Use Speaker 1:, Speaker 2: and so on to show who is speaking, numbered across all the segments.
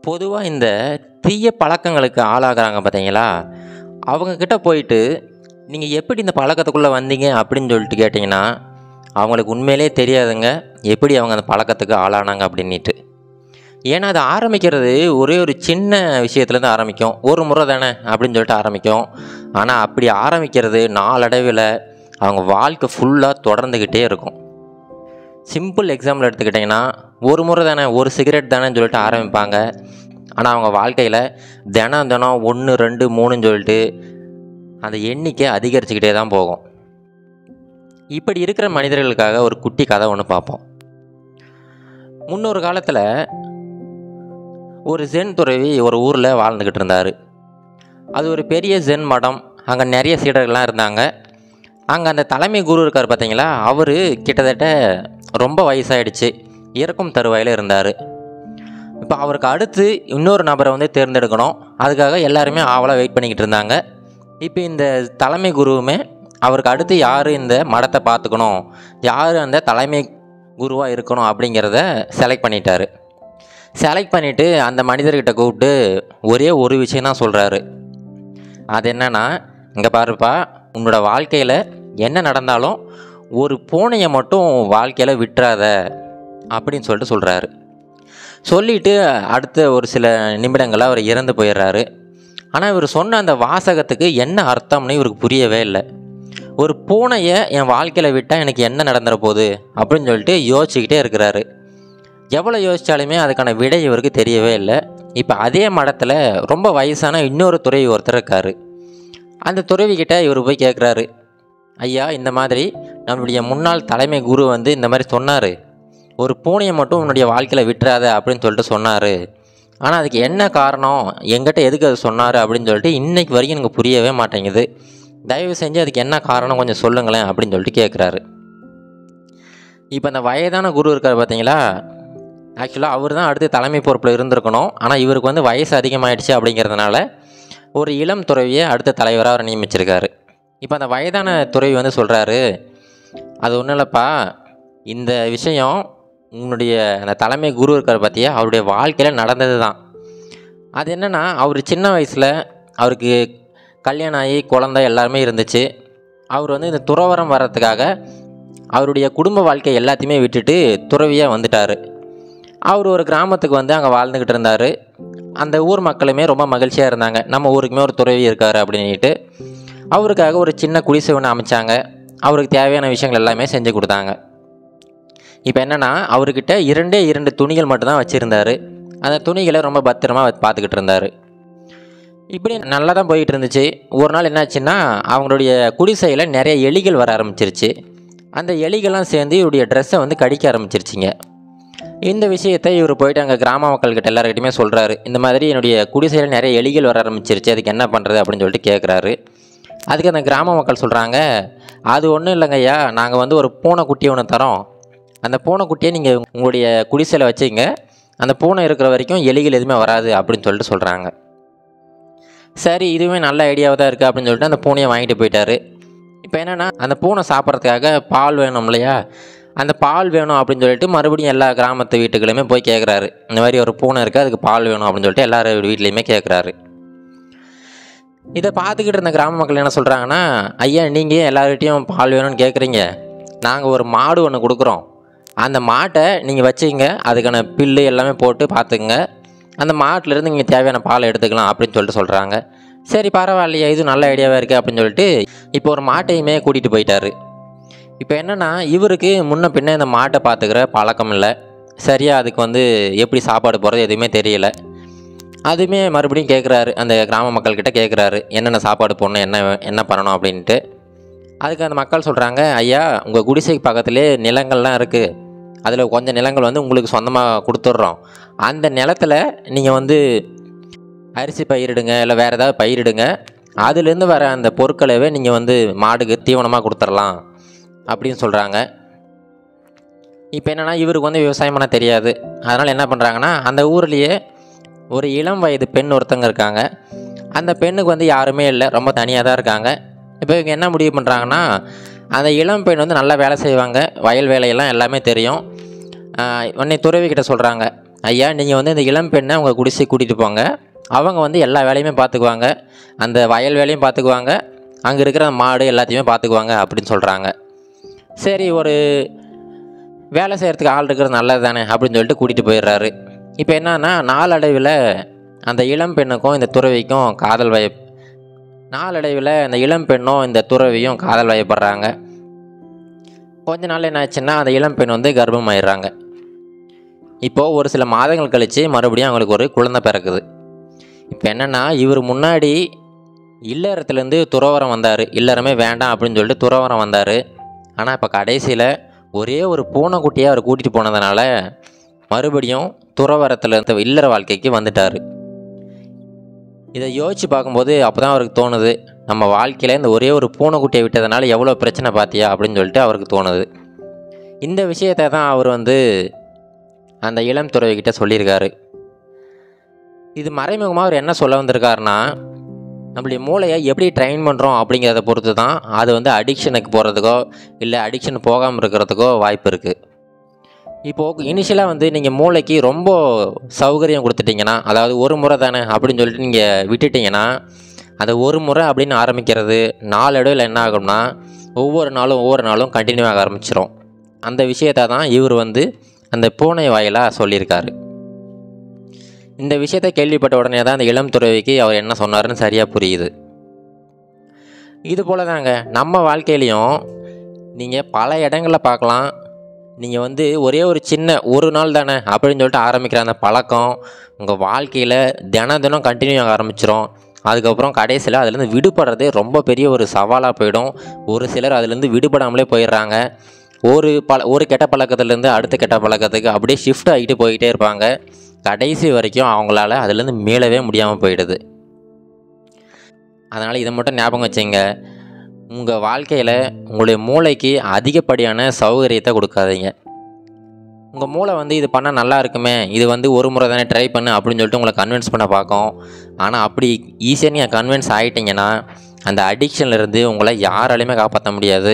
Speaker 1: பொதுவாக இந்த தீய பழக்கங்களுக்கு ஆளாகிறாங்க பார்த்தீங்களா அவங்கக்கிட்ட போயிட்டு நீங்கள் எப்படி இந்த பழக்கத்துக்குள்ளே வந்தீங்க அப்படின்னு சொல்லிட்டு கேட்டிங்கன்னா அவங்களுக்கு உண்மையிலே தெரியாதுங்க எப்படி அவங்க அந்த பழக்கத்துக்கு ஆளானாங்க அப்படின்ட்டு ஏன்னா அது ஆரம்பிக்கிறது ஒரே ஒரு சின்ன விஷயத்துலேருந்து ஆரம்பிக்கும் ஒரு முறை தானே அப்படின்னு சொல்லிட்டு ஆரம்பிக்கும் ஆனால் அப்படி ஆரம்பிக்கிறது நாளடைவில் அவங்க வாழ்க்கை ஃபுல்லாக தொடர்ந்துக்கிட்டே இருக்கும் சிம்பிள் எக்ஸாம்பிள் எடுத்துக்கிட்டிங்கன்னா ஒரு முறை தானே ஒரு சிகரெட் தானேன்னு சொல்லிட்டு ஆரம்பிப்பாங்க ஆனால் அவங்க வாழ்க்கையில் தினம் தினம் ஒன்று ரெண்டு மூணுன்னு சொல்லிட்டு அந்த எண்ணிக்கை அதிகரிச்சுக்கிட்டே தான் போகும் இப்படி இருக்கிற மனிதர்களுக்காக ஒரு குட்டி கதை ஒன்று பார்ப்போம் முன்னொரு காலத்தில் ஒரு ஜென் துறவி ஒரு ஊரில் வாழ்ந்துக்கிட்டு இருந்தார் அது ஒரு பெரிய ஜென் மடம் அங்கே நிறைய சீடர்கள்லாம் இருந்தாங்க அங்கே அந்த தலைமை குரு இருக்கார் பார்த்தீங்களா அவர் கிட்டத்தட்ட ரொம்ப வயசாயிடுச்சு இறக்கும் தருவாயில் இருந்தார் இப்போ அவருக்கு அடுத்து இன்னொரு நபரை வந்து தேர்ந்தெடுக்கணும் அதுக்காக எல்லாருமே ஆவலாக வெயிட் பண்ணிக்கிட்டு இருந்தாங்க இப்போ இந்த தலைமை குருவுமே அவருக்கு அடுத்து யார் இந்த மடத்தை பார்த்துக்கணும் யார் அந்த தலைமை குருவாக இருக்கணும் அப்படிங்கிறத செலக்ட் பண்ணிட்டாரு செலக்ட் பண்ணிவிட்டு அந்த மனிதர்கிட்ட கூப்பிட்டு ஒரே ஒரு விஷயம் தான் சொல்கிறாரு அது என்னன்னா இங்கே பாருப்பா உன்னோட வாழ்க்கையில் என்ன நடந்தாலும் ஒரு பூனையை மட்டும் வாழ்க்கையில் விட்டுறாத அப்படின்னு சொல்லிட்டு சொல்கிறாரு சொல்லிட்டு அடுத்த ஒரு சில நிமிடங்களில் அவர் இறந்து போயிடுறாரு ஆனால் இவர் சொன்ன அந்த வாசகத்துக்கு என்ன அர்த்தம்னு இவருக்கு புரியவே இல்லை ஒரு பூனையை என் வாழ்க்கையில் விட்டால் எனக்கு என்ன நடந்துற போகுது அப்படின்னு சொல்லிட்டு யோசிச்சுக்கிட்டே இருக்கிறாரு எவ்வளோ யோசித்தாலுமே அதுக்கான விடை இவருக்கு தெரியவே இல்லை இப்போ அதே மடத்தில் ரொம்ப வயசான இன்னொரு துறவி ஒருத்தர் இருக்கார் அந்த துறவிக்கிட்ட இவர் போய் கேட்குறாரு ஐயா இந்த மாதிரி நம்மளுடைய முன்னாள் தலைமை குரு வந்து இந்த மாதிரி சொன்னார் ஒரு பூனையை மட்டும் உன்னுடைய வாழ்க்கையில் விட்டுறாத அப்படின்னு சொல்லிட்டு சொன்னார் ஆனால் அதுக்கு என்ன காரணம் எங்கிட்ட எதுக்கு அது சொன்னார் அப்படின்னு சொல்லிட்டு இன்னைக்கு வரைக்கும் எனக்கு புரியவே மாட்டேங்குது தயவு செஞ்சு அதுக்கு என்ன காரணம் கொஞ்சம் சொல்லுங்களேன் அப்படின்னு சொல்லிட்டு கேட்குறாரு இப்போ அந்த வயதான குரு இருக்கார் பார்த்தீங்களா ஆக்சுவலாக அவர் தான் அடுத்து தலைமை பொறுப்பில் இருந்திருக்கணும் ஆனால் இவருக்கு வந்து வயசு அதிகமாகிடுச்சு அப்படிங்கிறதுனால ஒரு இளம் துறவியை அடுத்த தலைவராக அவர் நியமிச்சிருக்காரு இப்போ அந்த வயதான துறவி வந்து சொல்கிறாரு அது ஒன்றும் இல்லைப்பா இந்த விஷயம் உன்னுடைய அந்த தலைமை குரு இருக்கார் பார்த்தியா அவருடைய வாழ்க்கையில் நடந்தது தான் அது என்னென்னா அவர் சின்ன வயசில் அவருக்கு கல்யாணம் ஆகி குழந்தை எல்லாருமே இருந்துச்சு அவர் வந்து இந்த துறவரம் வர்றதுக்காக அவருடைய குடும்ப வாழ்க்கை எல்லாத்தையுமே விட்டுட்டு துறவியாக வந்துட்டார் அவர் ஒரு கிராமத்துக்கு வந்து அங்கே வாழ்ந்துக்கிட்டு இருந்தார் அந்த ஊர் மக்களுமே ரொம்ப மகிழ்ச்சியாக இருந்தாங்க நம்ம ஊருக்குமே ஒரு துறவி இருக்கார் அப்படின்ட்டு அவருக்காக ஒரு சின்ன குடிசை ஒன்று அமைச்சாங்க அவருக்கு தேவையான விஷயங்கள் எல்லாமே செஞ்சு கொடுத்தாங்க இப்போ என்னென்னா அவர்கிட்ட இரண்டே இரண்டு துணிகள் மட்டும்தான் வச்சுருந்தாரு அந்த துணிகளை ரொம்ப பத்திரமா வ- பார்த்துக்கிட்டு இருந்தார் இப்படி நல்லா தான் போயிட்டு இருந்துச்சு ஒரு நாள் என்னாச்சுன்னா அவங்களுடைய குடிசையில் நிறைய எலிகள் வர ஆரம்பிச்சிருச்சு அந்த எலிகள்லாம் சேர்ந்து இவருடைய ட்ரெஸ்ஸை வந்து கடிக்க ஆரம்பிச்சிருச்சுங்க இந்த விஷயத்தை இவர் போயிட்டு அங்கே கிராம மக்கள்கிட்ட எல்லாருக்கிட்டையுமே சொல்கிறாரு இந்த மாதிரி என்னுடைய குடிசையில் நிறைய எலிகள் வர ஆரம்பிச்சிருச்சு அதுக்கு என்ன பண்ணுறது அப்படின்னு சொல்லிட்டு கேட்குறாரு அதுக்கு அந்த கிராம மக்கள் சொல்கிறாங்க அது ஒன்றும் இல்லைங்க ஐயா நாங்கள் வந்து ஒரு பூனைக்குட்டி ஒன்று தரோம் அந்த பூனைக்குட்டியை நீங்கள் உங்களுடைய குடிசையில் வச்சுங்க அந்த பூனை இருக்கிற வரைக்கும் எலிகள் எதுவுமே வராது அப்படின்னு சொல்லிட்டு சொல்கிறாங்க சரி இதுவுமே நல்ல ஐடியாவாக தான் இருக்குது அப்படின்னு சொல்லிட்டு அந்த பூனையை வாங்கிட்டு போயிட்டாரு இப்போ என்னென்னா அந்த பூனை சாப்பிட்றதுக்காக பால் வேணும் இல்லையா அந்த பால் வேணும் அப்படின்னு சொல்லிட்டு மறுபடியும் எல்லா கிராமத்து வீட்டுகளுமே போய் கேட்குறாரு இந்த மாதிரி ஒரு பூனை இருக்குது அதுக்கு பால் வேணும் அப்படின்னு சொல்லிட்டு எல்லார் வீட்லேயுமே கேட்குறாரு இதை பார்த்துக்கிட்டு இருந்த கிராம மக்கள் என்ன சொல்கிறாங்கன்னா ஐயா நீங்கள் எல்லார்கிட்டையும் பால் வேணும்னு கேட்குறீங்க நாங்கள் ஒரு மாடு ஒன்று கொடுக்குறோம் அந்த மாட்டை நீங்கள் வச்சுங்க அதுக்கான பில்லு எல்லாமே போட்டு பார்த்துக்குங்க அந்த மாட்டிலேருந்து நீங்கள் தேவையான பாலை எடுத்துக்கலாம் அப்படின்னு சொல்லிட்டு சொல்கிறாங்க சரி பரவாயில்லையா இது நல்ல ஐடியாவாக இருக்குது அப்படின்னு சொல்லிட்டு இப்போ ஒரு மாட்டையுமே கூட்டிகிட்டு போயிட்டாரு இப்போ என்னென்னா இவருக்கு முன்ன பின்ன இந்த மாட்டை பார்த்துக்கிற பழக்கம் இல்லை சரியாக அதுக்கு வந்து எப்படி சாப்பாடு போகிறது எதுவுமே தெரியல அதுவுமே மறுபடியும் கேட்குறாரு அந்த கிராம மக்கள்கிட்ட கேட்குறாரு என்னென்ன சாப்பாடு போடணும் என்ன என்ன பண்ணணும் அப்படின்ட்டு அதுக்கு அந்த மக்கள் சொல்கிறாங்க ஐயா உங்கள் குடிசைக்கு பக்கத்துலேயே நிலங்கள்லாம் இருக்குது அதில் கொஞ்சம் நிலங்கள் வந்து உங்களுக்கு சொந்தமாக கொடுத்துட்றோம் அந்த நிலத்துல நீங்கள் வந்து அரிசி பயிரிடுங்க இல்லை வேறு ஏதாவது பயிரிடுங்க அதுலேருந்து வர அந்த பொருட்களவே நீங்கள் வந்து மாடுக்கு தீவனமாக கொடுத்துடலாம் அப்படின்னு சொல்கிறாங்க இப்போ என்னென்னா இவருக்கு வந்து விவசாயம் பண்ண தெரியாது அதனால் என்ன பண்ணுறாங்கன்னா அந்த ஊர்லேயே ஒரு இளம் வயது பெண் ஒருத்தங்க இருக்காங்க அந்த பெண்ணுக்கு வந்து யாருமே இல்லை ரொம்ப தனியாக தான் இருக்காங்க இப்போ இவங்க என்ன முடிவு பண்ணுறாங்கன்னா அந்த இளம் பெண் வந்து நல்லா வேலை செய்வாங்க வயல் வேலையெல்லாம் எல்லாமே தெரியும் ஆஹ் உடனே துறவி கிட்ட சொல்கிறாங்க ஐயா நீங்கள் வந்து இந்த இளம் பெண்ணை உங்கள் குடிசை கூட்டிகிட்டு போங்க அவங்க வந்து எல்லா வேலையுமே பார்த்துக்குவாங்க அந்த வயல் வேலையும் பார்த்துக்குவாங்க அங்கே இருக்கிற மாடு எல்லாத்தையுமே பார்த்துக்குவாங்க அப்படின்னு சொல்கிறாங்க சரி ஒரு வேலை செய்கிறதுக்கு ஆள் இருக்கிறது நல்லது தானே அப்படின்னு சொல்லிட்டு கூட்டிகிட்டு போயிடுறாரு இப்போ என்னன்னா நாளடைவில் அந்த இளம் பெண்ணுக்கும் இந்த துறவிக்கும் காதல் வய நாளடைவில் இந்த இளம் பெண்ணும் இந்த துறவியும் காதல் வயப்படுறாங்க கொஞ்ச நாள் என்ன ஆச்சுன்னா அந்த இளம் பெண் வந்து கர்ப்பமாயிடுறாங்க இப்போது ஒரு சில மாதங்கள் கழித்து மறுபடியும் அவங்களுக்கு ஒரு குழந்தை பிறக்குது இப்போ என்னென்னா இவர் முன்னாடி இல்லறத்துலேருந்து துறவரம் வந்தார் இல்லறமே வேண்டாம் அப்படின்னு சொல்லிட்டு துறவரம் வந்தார் ஆனால் இப்போ கடைசியில் ஒரே ஒரு பூனைக்குட்டியை அவர் கூட்டிகிட்டு போனதுனால மறுபடியும் துறவரத்துலேருந்து இல்லற வாழ்க்கைக்கு வந்துட்டார் இதை யோசித்து பார்க்கும்போது அப்போ தான் அவருக்கு தோணுது நம்ம வாழ்க்கையில் இந்த ஒரே ஒரு பூனைக்குட்டியை விட்டதுனால எவ்வளோ பிரச்சனை பார்த்தியா அப்படின்னு சொல்லிட்டு அவருக்கு தோணுது இந்த விஷயத்தை தான் அவர் வந்து அந்த இளம் துறவிக்கிட்ட சொல்லியிருக்காரு இது மறைமுகமாக அவர் என்ன சொல்ல வந்திருக்காருன்னா நம்மளுடைய மூளையை எப்படி ட்ரெயின் பண்ணுறோம் அப்படிங்கிறத பொறுத்து தான் அது வந்து அடிக்ஷனுக்கு போகிறதுக்கோ இல்லை அடிக்ஷன் போகாமல் இருக்கிறதுக்கோ வாய்ப்பு இருக்குது இப்போது இனிஷியலாக வந்து நீங்கள் மூளைக்கு ரொம்ப சௌகரியம் கொடுத்துட்டிங்கன்னா அதாவது ஒரு முறை தானே அப்படின்னு சொல்லிட்டு நீங்கள் விட்டுட்டிங்கன்னா அந்த ஒரு முறை அப்படின்னு ஆரம்பிக்கிறது நாளடைவில் என்ன ஆகும்னா ஒவ்வொரு நாளும் ஒவ்வொரு நாளும் கண்டினியூ ஆக ஆரம்பிச்சிரும் அந்த விஷயத்தை தான் இவர் வந்து அந்த பூனை வாயிலாக சொல்லியிருக்காரு இந்த விஷயத்தை கேள்விப்பட்ட உடனே தான் அந்த இளம் துறவிக்கு அவர் என்ன சொன்னாருன்னு சரியாக புரியுது இது போல தாங்க நம்ம வாழ்க்கையிலையும் நீங்கள் பல இடங்களில் பார்க்கலாம் நீங்கள் வந்து ஒரே ஒரு சின்ன ஒரு நாள் தானே அப்படின்னு சொல்லிட்டு ஆரம்பிக்கிற அந்த பழக்கம் உங்கள் வாழ்க்கையில் தினம் தினம் கண்டினியூ ஆக ஆரம்பிச்சிரும் அதுக்கப்புறம் கடைசியில் அதுலேருந்து விடுபடுறதே ரொம்ப பெரிய ஒரு சவாலாக போயிடும் ஒரு சிலர் அதுலேருந்து விடுபடாமலே போயிடுறாங்க ஒரு பல ஒரு கெட்ட பழக்கத்துலேருந்து அடுத்த கெட்ட பழக்கத்துக்கு அப்படியே ஷிஃப்ட் ஆகிட்டு போய்கிட்டே இருப்பாங்க கடைசி வரைக்கும் அவங்களால அதுலேருந்து மீளவே முடியாமல் போயிடுது அதனால் இதை மட்டும் ஞாபகம் வச்சுங்க உங்கள் வாழ்க்கையில் உங்களுடைய மூளைக்கு அதிகப்படியான சௌகரியத்தை கொடுக்காதீங்க உங்கள் மூளை வந்து இது பண்ணால் நல்லா இருக்குமே இது வந்து ஒரு முறை தானே ட்ரை பண்ணு அப்படின்னு சொல்லிட்டு உங்களை கன்வின்ஸ் பண்ண பார்க்கும் ஆனால் அப்படி ஈஸியாக நீங்கள் கன்வின்ஸ் ஆகிட்டீங்கன்னா அந்த அடிக்ஷன்லேருந்து உங்களை யாராலையுமே காப்பாற்ற முடியாது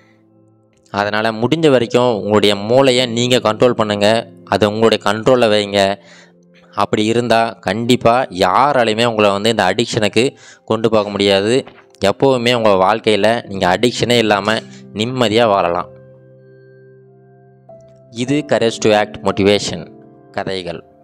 Speaker 1: அதனால் முடிஞ்ச வரைக்கும் உங்களுடைய மூளையை நீங்கள் கண்ட்ரோல் பண்ணுங்கள் அதை உங்களுடைய கண்ட்ரோலில் வைங்க அப்படி இருந்தால் கண்டிப்பாக யாராலையுமே உங்களை வந்து இந்த அடிக்ஷனுக்கு கொண்டு போக முடியாது எப்போவுமே உங்கள் வாழ்க்கையில் நீங்கள் அடிக்ஷனே இல்லாமல் நிம்மதியாக வாழலாம் இது கரேஜ் டு ஆக்ட் மோட்டிவேஷன் கதைகள்